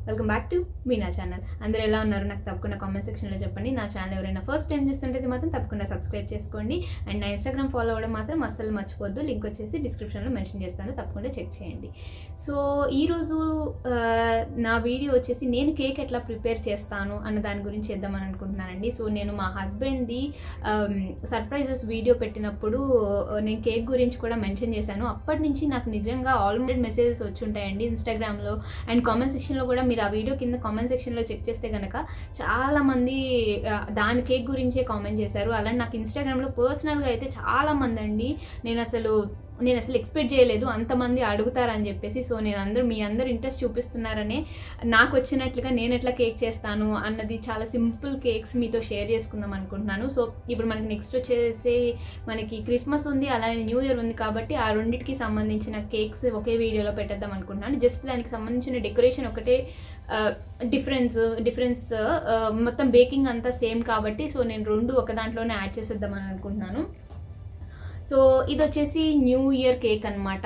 welcome back to Meena channel అందరూ ఎలా ఉన్నారు నాకు తప్పకుండా కామెంట్ సెక్షన్లో చెప్పండి నా ఛానల్ ఎవరైనా ఫస్ట్ టైం చూస్తుంటే మాత్రం తప్పకుండా సబ్స్క్రైబ్ చేసుకోండి అండ్ నా ఇన్స్టాగ్రామ్ ఫాలో అవ్వడం మాత్రం అస్సలు మర్చిపోద్దు లింక్ వచ్చేసి డిస్క్రిప్షన్లో మెన్షన్ చేస్తాను తప్పకుండా చెక్ చేయండి సో ఈరోజు ఆ, నా వీడియో వచ్చేసి నేను కేక్ ఎట్లా ప్రిపేర్ చేస్తాను అన్న దాని గురించి చేద్దామని అనుకుంటున్నానండి సో నేను మా హస్బెండ్ది సర్ప్రైజెస్ వీడియో పెట్టినప్పుడు ఆ, నేను కేక్ గురించి కూడా మెన్షన్ చేశాను అప్పటి నుంచి నాకు నిజంగా ఆల్రెడీ మెసేజెస్ వచ్చి ఉంటాయండి ఇన్స్టాగ్రామ్లో అండ్ కామెంట్ సెక్షన్లో కూడా మీరు ఆ వీడియో కింద కామెంట్ సెక్షన్లో చెక్ చేస్తే కనుక చాలామంది ఆ, దాని కేక్ గురించే కామెంట్ చేశారు అలానే నాకు ఇన్స్టాగ్రామ్లో పర్సనల్గా అయితే చాలామంది అండి నేను అసలు నేను అసలు ఎక్స్పెక్ట్ చేయలేదు అంతమంది అడుగుతారని చెప్పేసి సో నేను అందరూ మీ అందరు ఇంట్రెస్ట్ చూపిస్తున్నారనే నాకు వచ్చినట్లుగా నేను ఎట్లా కేక్ చేస్తాను అన్నది చాలా సింపుల్ కేక్స్ మీతో షేర్ చేసుకుందాం అనుకుంటున్నాను సో ఇప్పుడు మనకి నెక్స్ట్ వచ్చేసి మనకి క్రిస్మస్ ఉంది అలానే న్యూ ఇయర్ ఉంది కాబట్టి ఆ రెండింటికి సంబంధించిన కేక్స్ ఒకే వీడియోలో పెట్టేద్దాం అనుకుంటున్నాను జస్ట్ దానికి సంబంధించిన డెకరేషన్ ఒకటే డిఫరెన్స్ డిఫరెన్స్ మొత్తం బేకింగ్ అంతా సేమ్ కాబట్టి సో నేను రెండు ఒక దాంట్లోనే యాడ్ చేసేద్దామని అనుకుంటున్నాను సో ఇది వచ్చేసి న్యూ ఇయర్ కేక్ అనమాట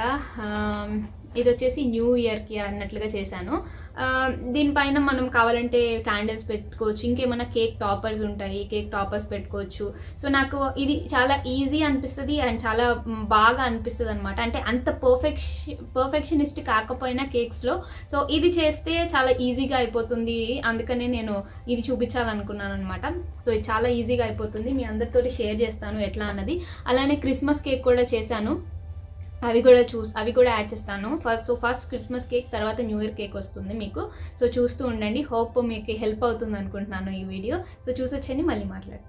ఇది వచ్చేసి న్యూ ఇయర్కి అన్నట్లుగా చేశాను ఆ, దీనిపైన మనం కావాలంటే క్యాండిల్స్ పెట్టుకోవచ్చు ఇంకేమైనా కేక్ టాపర్స్ ఉంటాయి కేక్ టాపర్స్ పెట్టుకోవచ్చు సో నాకు ఇది చాలా ఈజీ అనిపిస్తుంది అండ్ చాలా మ్, బాగా అనిపిస్తుంది అనమాట అంటే అంత పర్ఫెక్ష పర్ఫెక్షనిస్ట్ కాకపోయినా కేక్స్లో సో ఇది చేస్తే చాలా ఈజీగా అయిపోతుంది అందుకనే నేను ఇది చూపించాలనుకున్నాను అనమాట సో ఇది చాలా ఈజీగా అయిపోతుంది మీ అందరితోటి షేర్ చేస్తాను ఎట్లా అన్నది అలానే క్రిస్మస్ కేక్ కూడా చేశాను అవి కూడా చూస్ అవి కూడా యాడ్ చేస్తాను first so first Christmas cake తర్వాత న్యూ ఇయర్ కేక్ వస్తుంది మీకు సో చూస్తూ ఉండండి హోప్ మీకు హెల్ప్ అవుతుంది అనుకుంటున్నాను ఈ వీడియో సో చూసొచ్చండి మళ్ళీ మాట్లాడతాను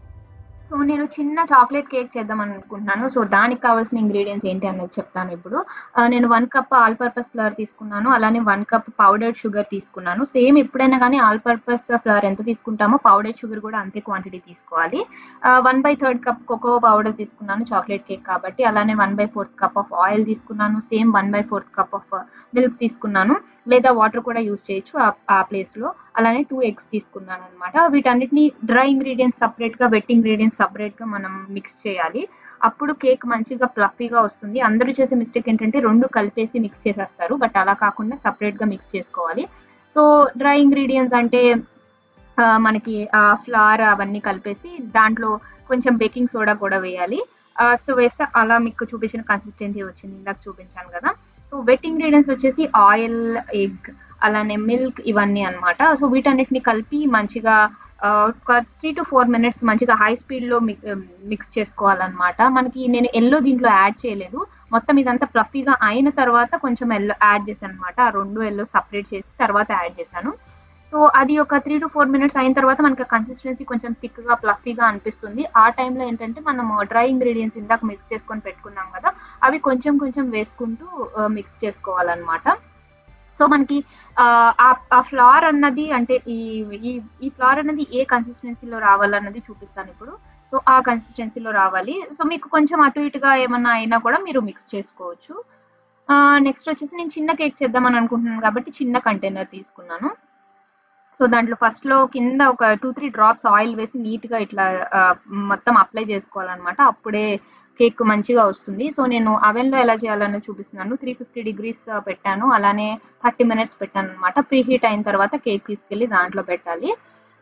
సో నేను చిన్న చాక్లెట్ కేక్ చేద్దాం అనుకుంటున్నాను సో దానికి కావాల్సిన ఇంగ్రీడియంట్స్ ఏంటి అనేది చెప్తాను ఇప్పుడు ఆ, నేను one cup all purpose flour తీసుకున్నాను అలానే వన్ కప్ పౌడర్డ్ షుగర్ తీసుకున్నాను సేమ్ ఎప్పుడైనా కానీ ఆల్ పర్పస్ ఫ్లవర్ ఎంత తీసుకుంటామో పౌడర్డ్ షుగర్ కూడా అంతే క్వాంటిటీ తీసుకోవాలి one by third cup cocoa powder తీసుకున్నాను చాక్లెట్ కేక్ కాబట్టి అలానే one by fourth cup of oil తీసుకున్నాను same one by fourth cup of milk తీసుకున్నాను లేదా వాటర్ కూడా యూస్ చేయొచ్చు ఆ- ఆ ప్లేస్లో అలానే టూ ఎగ్స్ తీసుకున్నాను అనమాట వీటన్నిటిని డ్రై ఇంగ్రీడియంట్స్ సపరేట్గా వెట్ ఇంగ్రీడియంట్స్ సపరేట్గా మనం మిక్స్ చేయాలి అప్పుడు కేక్ మంచిగా ఫ్లఫీగా వస్తుంది అందరూ చేసే మిస్టేక్ ఏంటంటే రెండు కలిపేసి మిక్స్ చేసేస్తారు బట్ అలా కాకుండా సపరేట్గా మిక్స్ చేసుకోవాలి సో డ్రై ఇంగ్రీడియంట్స్ అంటే ఆ, మనకి ఫ్లవర్ అవన్నీ కలిపేసి దాంట్లో కొంచెం బేకింగ్ సోడా కూడా వేయాలి ఆ, సో వేస్తే అలా మీకు చూపించిన కన్సిస్టెన్సీ వచ్చింది ఇందాక చూపించాను కదా సో వెట్ ఇంగ్రీడియంట్స్ వచ్చేసి ఆయిల్ ఎగ్ అలానే మిల్క్ ఇవన్నీ అన్నమాట సో వీటన్నిటిని కలిపి మంచిగా ఆ, ఒక త్రీ టు ఫోర్ మినిట్స్ మంచిగా హై స్పీడ్లో మిక్స్ చేసుకోవాలన్నమాట మనకి నేను ఎల్లో దీంట్లో యాడ్ చేయలేదు మొత్తం ఇదంతా ఫ్లఫీగా అయిన తర్వాత కొంచెం ఎల్లో యాడ్ చేశాను అనమాట ఆ రెండు ఎల్లో సపరేట్ చేసి తర్వాత యాడ్ చేశాను సో అది ఒక త్రీ టు ఫోర్ మినిట్స్ అయిన తర్వాత మనకి కన్సిస్టెన్సీ కొంచెం థిక్గా ఫ్లఫీగా అనిపిస్తుంది ఆ టైంలో ఏంటంటే మనం డ్రై ఇంగ్రీడియంట్స్ ఇందాక మిక్స్ చేసుకొని పెట్టుకున్నాం కదా అవి కొంచెం కొంచెం వేసుకుంటూ మిక్స్ చేసుకోవాలన్నమాట సో మనకి ఆ, ఆ- ఆ ఫ్లవర్ అన్నది అంటే ఈ ఈ ఈ ఫ్లవర్ అన్నది ఏ కన్సిస్టెన్సీలో రావాలన్నది చూపిస్తాను ఇప్పుడు సో ఆ కన్సిస్టెన్సీలో రావాలి సో మీకు కొంచెం అటు ఇటుగా ఏమన్నా అయినా కూడా మీరు మిక్స్ చేసుకోవచ్చు నెక్స్ట్ వచ్చేసి నేను చిన్న కేక్ చేద్దామని అనుకుంటున్నాను కాబట్టి చిన్న కంటైనర్ తీసుకున్నాను సో దాంట్లో ఫస్ట్ లో కింద ఒక టూ త్రీ డ్రాప్స్ ఆయిల్ వేసి నీట్ గా ఇట్లా ఆ, మొత్తం అప్లై చేసుకోవాలన్నమాట అప్పుడే కేక్ మంచిగా వస్తుంది సో నేను అవెన్ లో ఎలా చేయాలని చూపిస్తున్నాను త్రీ ఫిఫ్టీ డిగ్రీస్ పెట్టాను అలానే థర్టీ మినిట్స్ పెట్టాను అనమాట ప్రీ హీట్ అయిన తర్వాత కేక్ తీసుకెళ్లి దాంట్లో పెట్టాలి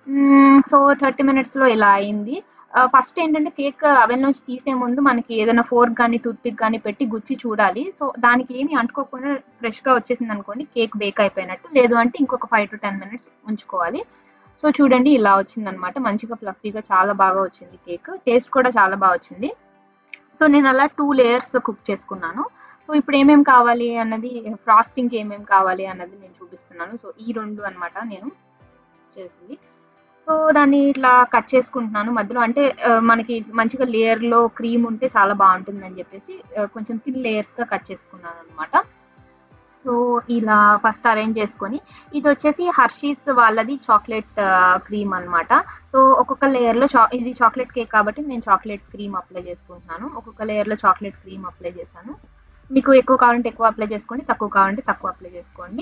సో థర్టీ మినిట్స్ లో ఇలా అయింది ఫస్ట్ ఏంటంటే కేక్ అవెన్ నుంచి తీసే ముందు మనకి ఏదైనా ఫోర్క్ కానీ టూత్ పిక్ కానీ పెట్టి గుచ్చి చూడాలి సో దానికి ఏమి అంటుకోకుండా ఫ్రెష్ గా వచ్చేసింది అనుకోండి కేక్ బేక్ అయిపోయినట్టు లేదు అంటే ఇంకొక ఫైవ్ టు టెన్ మినిట్స్ ఉంచుకోవాలి సో చూడండి ఇలా వచ్చింది అనమాట మంచిగా ఫ్లఫీగా చాలా బాగా వచ్చింది కేక్ టేస్ట్ కూడా చాలా బాగా వచ్చింది సో నేను అలా టూ లేయర్స్ కుక్ చేసుకున్నాను సో ఇప్పుడు ఏమేమి కావాలి అన్నది ఫ్రాస్టింగ్ ఏమేమి కావాలి అన్నది నేను చూపిస్తున్నాను సో ఈ రెండు అన్నమాట నేను చేసింది సో దాన్ని ఇట్లా కట్ చేసుకుంటున్నాను మధ్యలో అంటే ఆ, మనకి మంచిగా లేయర్ లో క్రీమ్ ఉంటే చాలా బాగుంటుంది అని చెప్పేసి ఆ, కొంచెం థిన్ లేయర్స్ గా కట్ చేసుకున్నాను అనమాట సో ఇలా ఫస్ట్ అరేంజ్ చేసుకొని ఇది వచ్చేసి హర్షీస్ వాళ్ళది చాక్లెట్ క్రీమ్ అన్నమాట సో ఒక్కొక్క లేయర్ లో చా- ఇది చాక్లెట్ కేక్ కాబట్టి నేను చాక్లెట్ క్రీమ్ అప్లై చేసుకుంటున్నాను ఒక్కొక్క లేయర్ లో చాక్లెట్ క్రీమ్ అప్లై చేశాను మీకు ఎక్కువ కావాలంటే ఎక్కువ అప్లై చేసుకోండి తక్కువ కావాలంటే తక్కువ అప్లై చేసుకోండి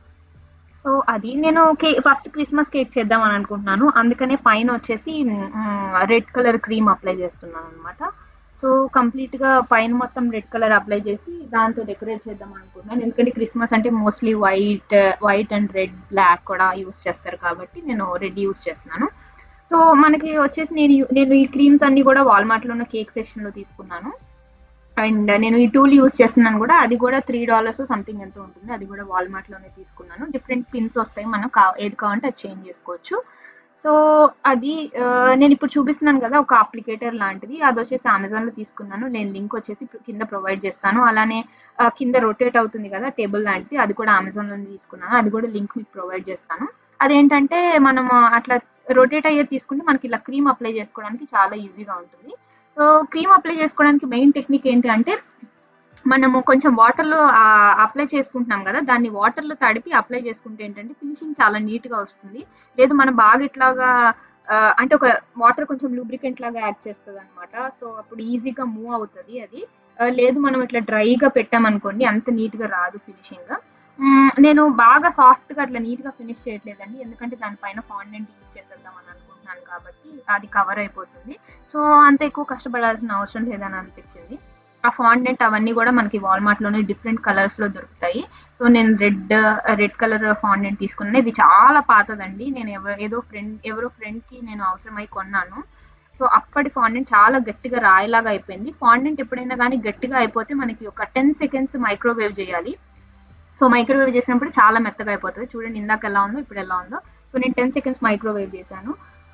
సో అది నేను కేక్ ఫస్ట్ క్రిస్మస్ కేక్ చేద్దాం అని అనుకుంటున్నాను అందుకనే పైన వచ్చేసి రెడ్ కలర్ క్రీమ్ అప్లై చేస్తున్నాను అనమాట సో కంప్లీట్ గా పైన మొత్తం రెడ్ కలర్ అప్లై చేసి దాంతో డెకరేట్ చేద్దాం అనుకుంటున్నాను ఎందుకంటే క్రిస్మస్ అంటే mostly white white and red black కూడా యూస్ చేస్తారు కాబట్టి నేను రెడ్ యూస్ చేస్తున్నాను సో మనకి వచ్చేసి నేను యు- నేను ఈ క్రీమ్స్ అన్ని కూడా వాల్మార్ట్లో ఉన్న కేక్ సెక్షన్లో తీసుకున్నాను అండ్ నేను ఈ టూల్ యూస్ చేస్తున్నాను కూడా అది కూడా త్రీ డాలర్స్ సంథింగ్ ఎంతో ఉంటుంది అది కూడా వాల్మార్ట్లోనే తీసుకున్నాను డిఫరెంట్ పిన్స్ వస్తాయి మనం కా ఏది కావాలంటే అది చేంజ్ చేసుకోవచ్చు సో అది ఆ, నేను ఇప్పుడు చూపిస్తున్నాను కదా ఒక అప్లికేటర్ లాంటిది అది వచ్చేసి అమెజాన్లో తీసుకున్నాను నేను లింక్ వచ్చేసి కింద ప్రొవైడ్ చేస్తాను అలానే ఆ, కింద రొటేట్ అవుతుంది కదా టేబుల్ లాంటిది అది కూడా అమెజాన్లో తీసుకున్నాను అది కూడా లింక్ మీకు ప్రొవైడ్ చేస్తాను అదేంటంటే మనం అట్లా రొటేట్ అయ్యేది తీసుకుంటే మనకి ఇలా క్రీమ్ అప్లై చేసుకోవడానికి చాలా ఈజీగా ఉంటుంది సో క్రీమ్ అప్లై చేసుకోవడానికి మెయిన్ టెక్నిక్ ఏంటి అంటే మనము కొంచెం వాటర్లో అప్లై చేసుకుంటున్నాం కదా దాన్ని వాటర్లో తడిపి అప్లై చేసుకుంటే ఏంటంటే ఫినిషింగ్ చాలా నీట్గా వస్తుంది లేదు మనం బాగా ఇట్లాగా ఆ, అంటే ఒక వాటర్ కొంచెం లూబ్రికెంట్ లాగా యాడ్ చేస్తుంది అనమాట సో అప్పుడు ఈజీగా మూవ్ అవుతుంది అది ఆ, లేదు మనం ఇట్లా డ్రైగా పెట్టామనుకోండి అంత నీట్గా రాదు ఫినిషింగ్ నేను బాగా సాఫ్ట్గా అట్లా నీట్గా ఫినిష్ చేయట్లేదండి ఎందుకంటే దానిపైన ఫాండెంట్ యూజ్ చేసేద్దాం అని అనుకుంటున్నాను కాబట్టి అది కవర్ అయిపోతుంది సో అంత ఎక్కువ కష్టపడాల్సిన అవసరం లేదని అనిపించింది ఆ ఫాండెంట్ అవన్నీ కూడా మనకి వాల్మార్ట్ లోనే డిఫరెంట్ కలర్స్ లో దొరుకుతాయి సో నేను రెడ్ రెడ్ కలర్ ఫాండెంట్ తీసుకున్నాను ఇది చాలా పాతదండి నేను ఎవ- ఏదో ఫ్రెండ్ ఎవరో ఫ్రెండ్ కి నేను అవసరమై కొన్నాను సో అప్పటి ఫాండెంట్ చాలా గట్టిగా రాయిలాగా అయిపోయింది ఫాండెంట్ ఎప్పుడైనా కానీ గట్టిగా అయిపోతే మనకి ఒక టెన్ సెకండ్స్ మైక్రోవేవ్ చేయాలి సో మైక్రోవేవ్ చేసినప్పుడు చాలా మెత్తగా అయిపోతుంది చూడండి ఇందాక ఎలా ఉందో ఇప్పుడు ఎలా ఉందో సో నేను టెన్ సెకండ్స్ మైక్రోవేవ్ చేశాను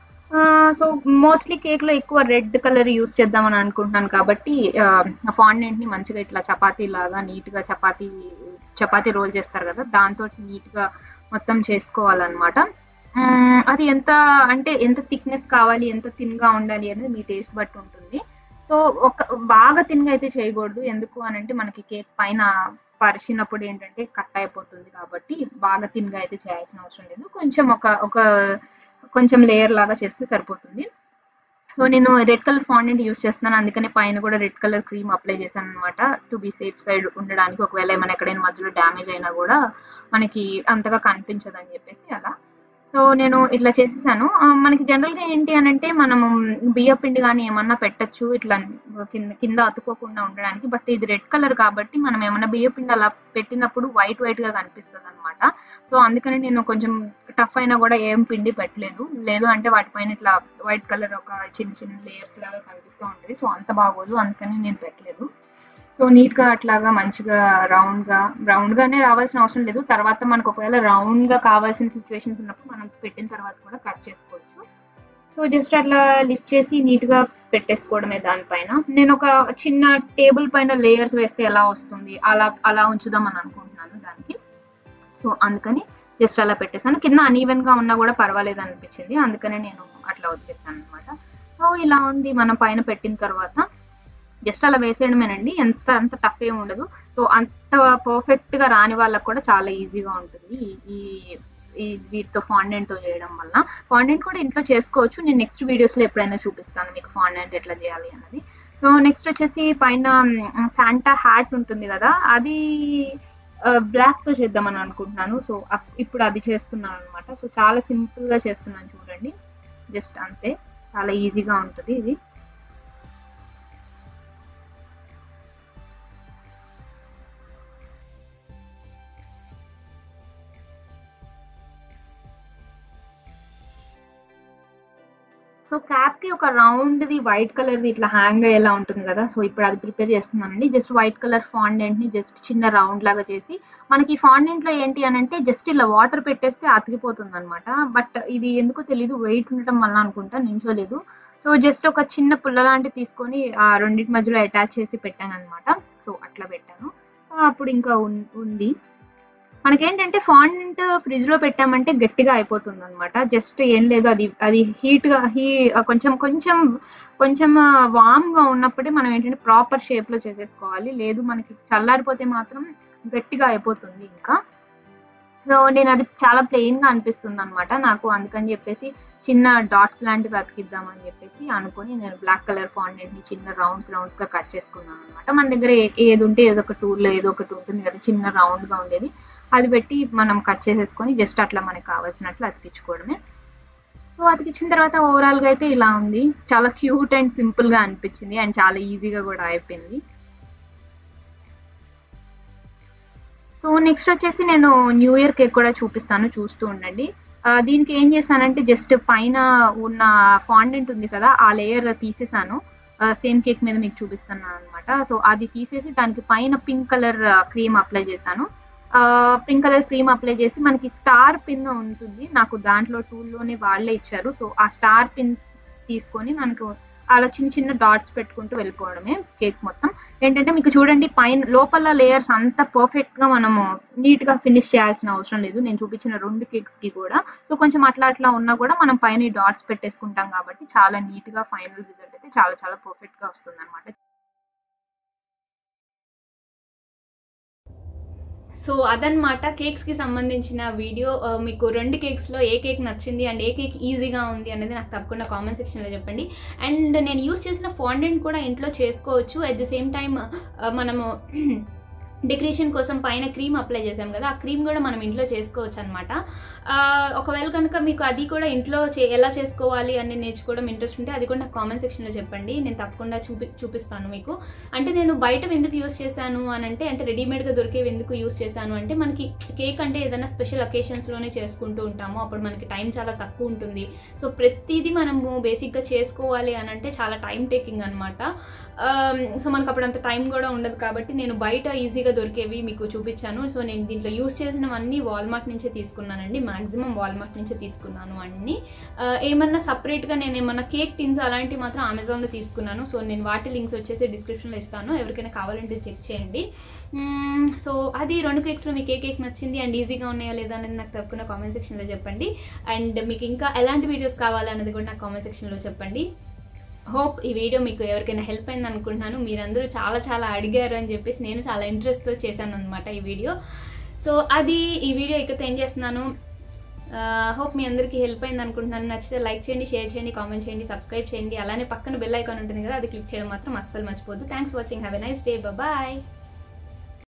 సో మోస్ట్లీ కేక్ లో ఎక్కువ రెడ్ కలర్ యూస్ చేద్దామని అనుకుంటున్నాను కాబట్టి ఫాండెంట్ ని మంచిగా ఇట్లా చపాతీ లాగా నీట్ గా చపాతీ చపాతీ రోల్ చేస్తారు కదా దాంతో నీట్ గా మొత్తం చేసుకోవాలన్నమాట మ్మ్, అది ఎంత అంటే ఎంత థిక్నెస్ కావాలి ఎంత థిన్ గా ఉండాలి అనేది మీ టేస్ట్ బట్టి ఉంటుంది సో ఒక బాగా థిన్ గా అయితే చేయకూడదు ఎందుకు అని అంటే మనకి కేక్ పైన పరిచినప్పుడు ఏంటంటే కట్ అయిపోతుంది కాబట్టి బాగా థిన్ గా అయితే చేయాల్సిన అవసరం లేదు కొంచెం ఒక ఒక కొంచెం లేయర్ లాగా చేస్తే సరిపోతుంది సో నేను రెడ్ కలర్ ఫాండెంట్ యూస్ చేస్తున్నాను అందుకనే పైన కూడా రెడ్ కలర్ క్రీమ్ అప్లై చేశాను అనమాట టు బి సేఫ్ సైడ్ ఉండడానికి ఒకవేళ ఏమైనా ఎక్కడైనా మధ్యలో డ్యామేజ్ అయినా కూడా మనకి అంతగా కనిపించదు అని చెప్పేసి అలా సో నేను ఇట్లా చేసేసాను ఆ, మనకి జనరల్గా ఏంటి అని అంటే మనము బియ్య పిండి కానీ ఏమన్నా పెట్టచ్చు ఇట్లా కింద కింద అతుకోకుండా ఉండడానికి బట్ ఇది రెడ్ కలర్ కాబట్టి మనం ఏమన్నా బియ్య పిండి అలా పెట్టినప్పుడు వైట్ వైట్ గా కనిపిస్తుంది అనమాట సో అందుకని నేను కొంచెం టఫ్ అయినా కూడా ఏం పిండి పెట్టలేదు లేదు అంటే వాటిపైన ఇట్లా వైట్ కలర్ ఒక చిన్న చిన్న లేయర్స్ లాగా కనిపిస్తూ ఉంటుంది సో అంత బాగోదు అందుకని నేను పెట్టలేదు సో నీట్ గా అట్లాగా మంచిగా రౌండ్ గా రౌండ్ గానే రావాల్సిన అవసరం లేదు తర్వాత మనకు ఒకవేళ రౌండ్ గా కావాల్సిన సిచ్యువేషన్స్ ఉన్నప్పుడు మనం పెట్టిన తర్వాత కూడా కట్ చేసుకోవచ్చు సో జస్ట్ అట్లా లిఫ్ట్ చేసి నీట్ గా పెట్టేసుకోవడమే దానిపైన నేను ఒక చిన్న టేబుల్ పైన లేయర్స్ వేస్తే ఎలా వస్తుంది అలా అలా ఉంచుదాం అని అనుకుంటున్నాను దానికి సో అందుకని జస్ట్ అలా పెట్టేసాను కింద అనీవెన్ గా ఉన్నా కూడా పర్వాలేదు అనిపించింది అందుకనే నేను అట్లా వచ్చేసాను అనమాట సో ఇలా ఉంది మనం పైన పెట్టిన తర్వాత జస్ట్ అలా వేసేయడమేనండి ఎంత అంత టఫ్ ఏమి ఉండదు సో అంత పర్ఫెక్ట్ గా రాని వాళ్ళకి కూడా చాలా ఈజీగా ఉంటుంది ఈ- ఈ ఈ వీటితో ఫాండెంట్ తో చేయడం వల్ల ఫాండెంట్ కూడా ఇంట్లో చేసుకోవచ్చు నేను నెక్స్ట్ వీడియోస్ లో ఎప్పుడైనా చూపిస్తాను మీకు ఫాండెంట్ ఎట్లా చేయాలి అన్నది సో నెక్స్ట్ వచ్చేసి పైన శాంటా హ్యాట్ ఉంటుంది కదా అది బ్లాక్ తో చేద్దామని అనుకుంటున్నాను సో అప్- ఇప్పుడు అది చేస్తున్నాను అనమాట సో చాలా సింపుల్ గా చేస్తున్నాను చూడండి జస్ట్ అంతే చాలా ఈజీగా ఉంటుంది ఇది సో క్యాప్ కి ఒక round the white colour the ఇట్లా హ్యాంగ్ అయ్యేలా ఉంటుంది కదా సో ఇప్పుడు అది ప్రిపేర్ చేస్తున్నానండి జస్ట్ వైట్ కలర్ ఫాండెంట్ ని జస్ట్ చిన్న రౌండ్ లాగా చేసి మనకి ఫాండెంట్ లో ఏంటి అని అంటే జస్ట్ ఇలా వాటర్ పెట్టేస్తే అతికిపోతుంది అనమాట బట్ ఇది ఎందుకో తెలీదు వెయిట్ ఉండటం వల్ల అనుకుంటా నించోలేదు సో జస్ట్ ఒక చిన్న పుల్ల లాంటిది తీసుకొని ఆ రెండింటి మధ్యలో అటాచ్ చేసి పెట్టాను అనమాట సో అట్లా పెట్టాను ఆ, అప్పుడు ఇంకా ఉన్- ఉంది మనకేంటంటే ఫాండెంట్ ఫ్రిడ్జ్ లో పెట్టామంటే గట్టిగా అయిపోతుంది అనమాట జస్ట్ ఏం లేదు అది అది హీట్ గా హీ కొంచెం కొంచెం కొంచెం వామ్ గా ఉన్నప్పుడే మనం ఏంటంటే ప్రాపర్ షేప్ లో చేసేసుకోవాలి లేదు మనకి చల్లారిపోతే మాత్రం గట్టిగా అయిపోతుంది ఇంకా సో నేను అది చాలా ప్లెయిన్ గా అనిపిస్తుంది అనమాట నాకు అందుకని చెప్పేసి చిన్న డాట్స్ లాంటివి అతికిద్దామని చెప్పేసి అనుకొని నేను బ్లాక్ కలర్ ఫాండెంట్ ని చిన్న రౌండ్స్ రౌండ్స్ గా కట్ చేసుకున్నాను అనమాట మన దగ్గర ఏ- ఏది ఉంటే ఏదో ఒక టూల్ ఏదో ఒకటి ఉంటుంది కదా చిన్న రౌండ్ గా ఉండేది అది పెట్టి మనం కట్ చేసేసుకొని జస్ట్ అట్లా మనకి కావాల్సినట్లు అతికించుకోవడమే సో అతికించిన తర్వాత ఓవరాల్ గా అయితే ఇలా ఉంది చాలా క్యూట్ అండ్ సింపుల్ గా అనిపించింది అండ్ చాలా ఈజీగా కూడా అయిపోయింది సో నెక్స్ట్ వచ్చేసి నేను న్యూ ఇయర్ కేక్ కూడా చూపిస్తాను చూస్తూ ఉండండి ఆ, దీనికి ఏం చేశానంటే జస్ట్ పైన ఉన్న ఫాండెంట్ ఉంది కదా ఆ లేయర్ తీసేసాను సేమ్ కేక్ మీద మీకు చూపిస్తున్నాను అనమాట సో అది తీసేసి దానికి పైన పింక్ కలర్ క్రీమ్ అప్లై చేశాను పింక్ కలర్ క్రీమ్ అప్లై చేసి మనకి స్టార్ పిన్ ఉంటుంది నాకు దాంట్లో టూల్లోనే వాళ్ళే ఇచ్చారు సో ఆ స్టార్ పిన్ తీసుకొని మనకు అలా చిన్న చిన్న డాట్స్ పెట్టుకుంటూ వెళ్ళిపోవడమే కేక్ మొత్తం ఏంటంటే మీకు చూడండి పైన లోపల లేయర్స్ అంత పర్ఫెక్ట్ గా మనము నీట్ గా ఫినిష్ చేయాల్సిన అవసరం లేదు నేను చూపించిన రెండు కేక్స్ కి కూడా సో కొంచెం అట్లా అట్లా ఉన్నా కూడా మనం పైన ఈ డాట్స్ పెట్టేసుకుంటాం కాబట్టి చాలా నీట్ గా ఫైనల్ రిజల్ట్ అయితే చాలా చాలా పర్ఫెక్ట్ గా వస్తుంది అనమాట సో అదనమాట కేక్స్కి సంబంధించిన వీడియో ఆ, మీకు రెండు కేక్స్లో ఏ కేక్ నచ్చింది అండ్ ఏ కేక్ ఈజీగా ఉంది అనేది నాకు తప్పకుండా కామెంట్ సెక్షన్లో చెప్పండి అండ్ నేను యూస్ చేసిన ఫాండెంట్ కూడా ఇంట్లో చేసుకోవచ్చు అట్ ది సేమ్ టైం మనము డెకరేషన్ కోసం పైన క్రీమ్ అప్లై చేసాం కదా ఆ క్రీమ్ కూడా మనం ఇంట్లో చేసుకోవచ్చు అనమాట ఒకవేళ కనుక మీకు అది కూడా ఇంట్లో చే ఎలా చేసుకోవాలి అని నేర్చుకోవడం ఇంట్రెస్ట్ ఉంటే అది కూడా నాకు కామెంట్ సెక్షన్లో చెప్పండి నేను తప్పకుండా చూపి చూపిస్తాను మీకు అంటే నేను బయట ఎందుకు యూస్ చేశాను అని అంటే అంటే రెడీమేడ్గా దొరికేవి ఎందుకు యూస్ చేశాను అంటే మనకి కేక్ అంటే ఏదైనా స్పెషల్ అకేషన్స్లోనే చేసుకుంటూ ఉంటాము అప్పుడు మనకి టైం చాలా తక్కువ ఉంటుంది సో ప్రతిదీ మనము బేసిక్గా చేసుకోవాలి అని అంటే చాలా టైం టేకింగ్ అనమాట సో మనకు అప్పుడు అంత టైం కూడా ఉండదు కాబట్టి నేను బయట ఈజీగా దొరికేవి మీకు చూపించాను సో నేను దీంట్లో యూస్ చేసినవన్నీ వాల్మార్ట్ నుంచే తీసుకున్నానండి మాక్సిమం వాల్మార్ట్ నుంచే తీసుకున్నాను అన్ని ఆ, ఏమన్నా సపరేట్గా నేను ఏమన్నా కేక్ టిన్స్ అలాంటివి మాత్రం అమెజాన్లో తీసుకున్నాను సో నేను వాటి లింక్స్ వచ్చేసి డిస్క్రిప్షన్లో ఇస్తాను ఎవరికైనా కావాలంటే చెక్ చేయండి మ్మ్, సో అది రెండు కేక్స్లో మీకు ఏ కేక్ నచ్చింది అండ్ ఈజీగా ఉన్నాయా లేదా అనేది నాకు తప్పకుండా కామెంట్ సెక్షన్లో చెప్పండి అండ్ మీకు ఇంకా ఎలాంటి వీడియోస్ కావాలన్నది కూడా నాకు కామెంట్ సెక్షన్లో చెప్పండి హోప్ ఈ వీడియో మీకు ఎవరికైనా హెల్ప్ అయింది అనుకుంటున్నాను మీరందరూ చాలా చాలా అడిగారు అని చెప్పేసి నేను చాలా ఇంట్రెస్ట్తో చేశాను అనమాట ఈ వీడియో సో అది ఈ వీడియో ఇక్కడితో ఏం చేస్తున్నాను హోప్ మీ అందరికీ హెల్ప్ అయింది అనుకుంటున్నాను నచ్చితే లైక్ చేయండి షేర్ చేయండి కామెంట్ చేయండి సబ్స్క్రైబ్ చేయండి అలానే పక్కన బెల్ ఐకాన్ ఉంటుంది కదా అది క్లిక్ చేయడం మాత్రం అస్సలు మర్చిపోద్దు thanks watching have a nice day bye